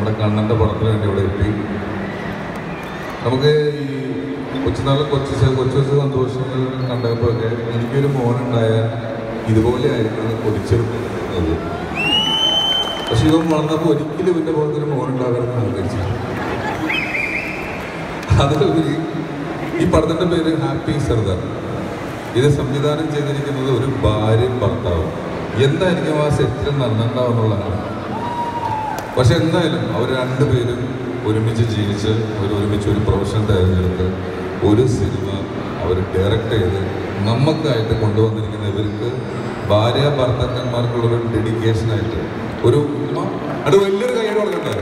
നമ്മുടെ കണ്ണൻ്റെ പടത്തിന് വേണ്ടി ഇവിടെ എത്തി നമുക്ക് ഈ കൊച്ചുനാളിൽ കൊച്ചു ചെ- കൊച്ചു കൊച്ചു സന്തോഷങ്ങൾ കണ്ടപ്പോഴൊക്കെ എനിക്കൊരു മോനുണ്ടായ ഇതുപോലെ ആയിരിക്കണം കൊതിച്ചിരുന്നത് പക്ഷെ ഇവൻ വളർന്നപ്പോൾ ഒരിക്കലും ഇവൻ്റെ പുറത്ത് ഒരു മോനുണ്ടാകരുതെന്ന് ആഗ്രഹിച്ചു അതിലുപരി ഈ പടത്തിൻ്റെ പേര് ഹാപ്പി സർദാർ ഇത് സംവിധാനം ചെയ്തിരിക്കുന്നത് ഒരു ഭാര്യയും ഭർത്താവും എന്തായിരിക്കും ആ സെറ്റിൽ നടന്നിട്ടുണ്ടാവുന്നുള്ളതാണ് പക്ഷെ എന്തായാലും അവർ രണ്ടുപേരും ഒരുമിച്ച് ജീവിച്ച് അവർ ഒരുമിച്ച് ഒരു പ്രൊഫഷൻ തിരഞ്ഞെടുത്ത് ഒരു സിനിമ അവർ ഡയറക്റ്റ് ചെയ്ത് നമുക്കായിട്ട് കൊണ്ടുവന്നിരിക്കുന്ന ഇവർക്ക് ഭാര്യ ഭർത്താക്കന്മാർക്കുള്ളൊരു ഡെഡിക്കേഷനായിട്ട് ഒരു അത് വലിയൊരു കൈയ്യടി കൊടുക്കണ്ടേ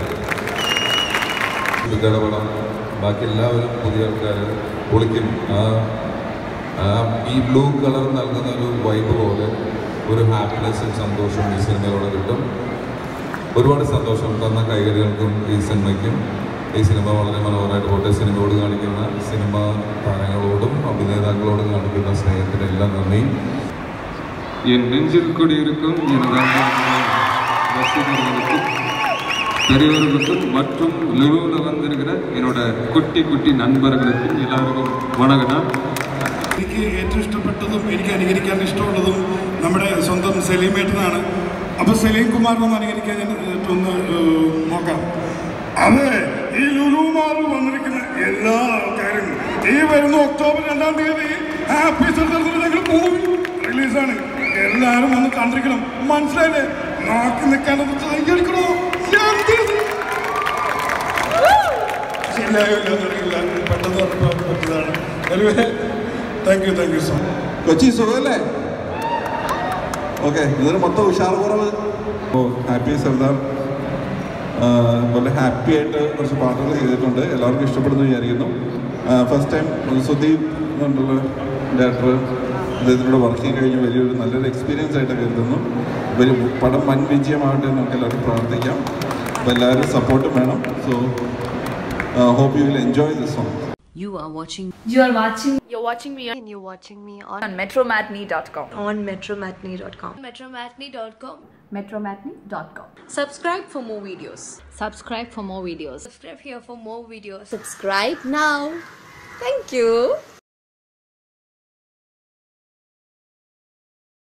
വികട പടം ബാക്കി എല്ലാവരും പുതിയ ആൾക്കാർ പൊളിക്കും ആ ആ ഈ ബ്ലൂ കളർ നൽകുന്ന ഒരു വൈബ് പോലെ ഒരു ഹാപ്പിനെസ്സും സന്തോഷവും ഈ സിനിമയിലൂടെ കിട്ടും ഒരുപാട് സന്തോഷം തന്ന കൈകടികൾക്കും ഈ സിനിമയ്ക്കും ഈ സിനിമ വളരെ മനോഹരമായിട്ട് പോട്ടെ സിനിമയോട് കാണിക്കുന്ന സിനിമ താരങ്ങളോടും അഭിനേതാക്കളോടും കാണിക്കുന്ന സ്നേഹത്തിനെല്ലാം നന്ദി என் நெஞ்சில் குடியிருக்கும் எனது அன்பான ரசிகர்களுக்கும் பெரியவர்களுக்கும் மற்றும் லுலுவில் வந்திருக்கிற என்னோட குட்டி குட்டி நண்பர்களுக்கும் எல்லாருக்கும் வணக்கம் എനിക്ക് ഏറ്റവും ഇഷ്ടപ്പെട്ടതും എനിക്ക് അനുകരിക്കാൻ ഇഷ്ടമുള്ളതും നമ്മുടെ സ്വന്തം സലീമേട്ടനാണ് അപ്പൊ സലീം കുമാറിനൊന്ന് അനുകരിക്കാൻ ഞാൻ ഏഹ്, ഒന്ന് ഏഹ്, നോക്കാം അതെ ഈ ലുലുമാറിൽ വന്നിരിക്കുന്ന എല്ലാ ആൾക്കാരും ഈ വരുന്ന ഒക്ടോബർ രണ്ടാം തീയതി ഹാപ്പി സർദർസിൽ ഞങ്ങൾ മൂവി റിലീസാണ് എല്ലാവരും വന്ന് കണ്ടിരിക്കണം മനസ്സിലായില്ലേ നോക്കി നിൽക്കാനത് കൈയടിക്കണോ എന്ത് ഇത്? ശരിയായോ ഇല്ലെന്ന് അറിയില്ല പെട്ടെന്ന് പറഞ്ഞപ്പോൾ പറ്റിയതാണ് anyway thank you thank you so much Kochi സുഖമല്ലേ ഓക്കെ ഇതിന് മൊത്തം ഉഷാർ കുറവ് ഓ ഹാപ്പി സർദാർ ആ, വളരെ ഹാപ്പി ആയിട്ട് കുറച്ച് പാട്ടുകൾ ചെയ്തിട്ടുണ്ട് എല്ലാവർക്കും ഇഷ്ടപ്പെടുന്നു വിചാരിക്കുന്നു ഫസ്റ്റ് ടൈം സുദീപ് എന്നുള്ള ഡയറക്ടർ അദ്ദേഹത്തിനോട് വർക്ക് ചെയ്ത് കഴിഞ്ഞ് വലിയൊരു നല്ലൊരു എക്സ്പീരിയൻസ് ആയിട്ട് കരുതുന്നു വലിയ പടം വൻ വിജയമാവട്ടെ എന്ന് നമുക്ക് എല്ലാവർക്കും പ്രാർത്ഥിക്കാം അപ്പോൾ എല്ലാവരും സപ്പോർട്ടും വേണം so hope you will enjoy this song You are watching You are watching You're watching me and you're watching me on, on metromatney.com. on metromatney.com. Metromatney.com. metromatney.com. Subscribe for more videos. Subscribe for more videos. Subscribe here for more videos. Subscribe now. Thank you.